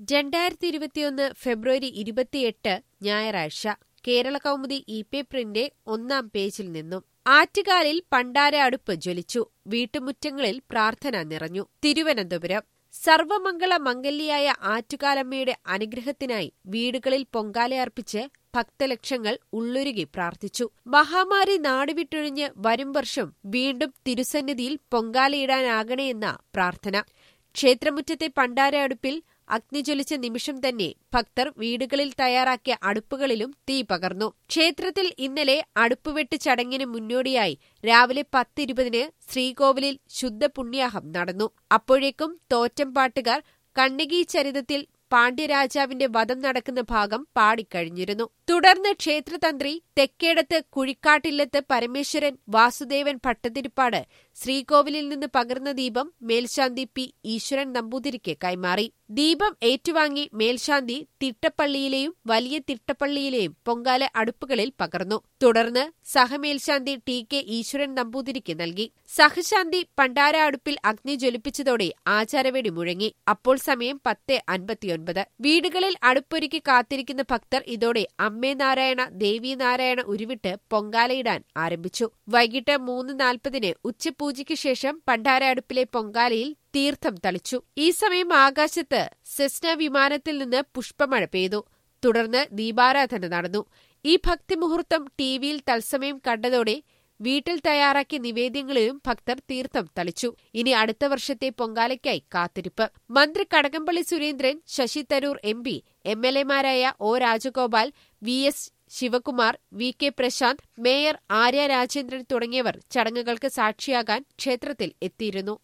രണ്ടായിരത്തി ഇരുപത്തിയൊന്ന് ഫെബ്രുവരി ഇരുപത്തിയെട്ട് ഞായറാഴ്ച കേരള കൗമുദി ഇ പേപ്പറിന്റെ ഒന്നാം പേജിൽ നിന്നും ആറ്റുകാലിൽ പണ്ടാര അടുപ്പ് ജ്വലിച്ചു വീട്ടുമുറ്റങ്ങളിൽ പ്രാർത്ഥന നിറഞ്ഞു തിരുവനന്തപുരം സർവമംഗള മംഗല്യായ ആറ്റുകാലമ്മയുടെ അനുഗ്രഹത്തിനായി വീടുകളിൽ പൊങ്കാലയർപ്പിച്ച് ഭക്തലക്ഷങ്ങൾ ഉള്ളുരുകി പ്രാർത്ഥിച്ചു മഹാമാരി നാടുവിട്ടൊഴിഞ്ഞ് വരും വർഷം വീണ്ടും തിരുസന്നിധിയിൽ പൊങ്കാലയിടാനാകണേയെന്ന പ്രാർത്ഥന ക്ഷേത്രമുറ്റത്തെ പണ്ടാര അടുപ്പിൽ അഗ്നി ജ്വലിച്ച നിമിഷം തന്നെ ഭക്തർ വീടുകളിൽ തയ്യാറാക്കിയ അടുപ്പുകളിലും തീ പകർന്നു ക്ഷേത്രത്തിൽ ഇന്നലെ അടുപ്പുവെട്ട് ചടങ്ങിന് മുന്നോടിയായി രാവിലെ പത്തിരുപതിന് ശ്രീകോവിലിൽ ശുദ്ധ പുണ്യാഹം നടന്നു അപ്പോഴേക്കും തോറ്റം പാട്ടുകാർ കണ്ണകി ചരിതത്തിൽ പാണ്ഡ്യരാജാവിന്റെ വധം നടക്കുന്ന ഭാഗം പാടിക്കഴിഞ്ഞിരുന്നു തുടർന്ന് ക്ഷേത്രതന്ത്രി തെക്കേടത്ത് കുഴിക്കാട്ടില്ലത്ത് പരമേശ്വരൻ വാസുദേവൻ ഭട്ടതിരിപ്പാട് ശ്രീകോവിലിൽ നിന്ന് പകർന്ന ദീപം മേൽശാന്തി പി ഈശ്വരൻ നമ്പൂതിരിക്ക് കൈമാറി ദീപം ഏറ്റുവാങ്ങി മേൽശാന്തി തിട്ടപ്പള്ളിയിലെയും വലിയ തിട്ടപ്പള്ളിയിലെയും പൊങ്കാല അടുപ്പുകളിൽ പകർന്നു തുടർന്ന് സഹമേൽശാന്തി ടി കെ ഈശ്വരൻ നമ്പൂതിരിക്ക് നൽകി സഹശാന്തി പണ്ടാര അടുപ്പിൽ അഗ്നി ജ്വലിപ്പിച്ചതോടെ ആചാരവേടി മുഴങ്ങി അപ്പോൾ സമയം പത്ത് അൻപത്തിയൊൻപത് വീടുകളിൽ അടുപ്പൊരുക്കി കാത്തിരിക്കുന്ന ഭക്തർ ഇതോടെ അമ്മേ നാരായണ ദേവി നാരായണ ഉരുവിട്ട് പൊങ്കാലയിടാൻ ആരംഭിച്ചു വൈകിട്ട് മൂന്ന് നാൽപ്പതിന് ഉച്ചപൂജയ്ക്ക് ശേഷം പണ്ടാര അടുപ്പിലെ പൊങ്കാലയിൽ തീർത്ഥം തളിച്ചു ഈ സമയം ആകാശത്ത് സെസ്ന വിമാനത്തിൽ നിന്ന് പുഷ്പമഴ പെയ്തു തുടർന്ന് ദീപാരാധന നടന്നു ഈ ഭക്തിമുഹൂർത്തം ടിവിയിൽ തത്സമയം കണ്ടതോടെ വീട്ടിൽ തയ്യാറാക്കിയ നിവേദ്യങ്ങളിലും ഭക്തർ തീർത്ഥം തളിച്ചു ഇനി അടുത്ത വർഷത്തെ പൊങ്കാലയ്ക്കായി കാത്തിരിപ്പ് മന്ത്രി Kadakampally Surendran Shashi Tharoor M P M L എമാരായ O Rajagopal V S Sivakumar V K Prasanth mayor Arya Rajendran തുടങ്ങിയവർ ചടങ്ങുകൾക്ക് സാക്ഷിയാകാൻ ക്ഷേത്രത്തിൽ എത്തിയിരുന്നു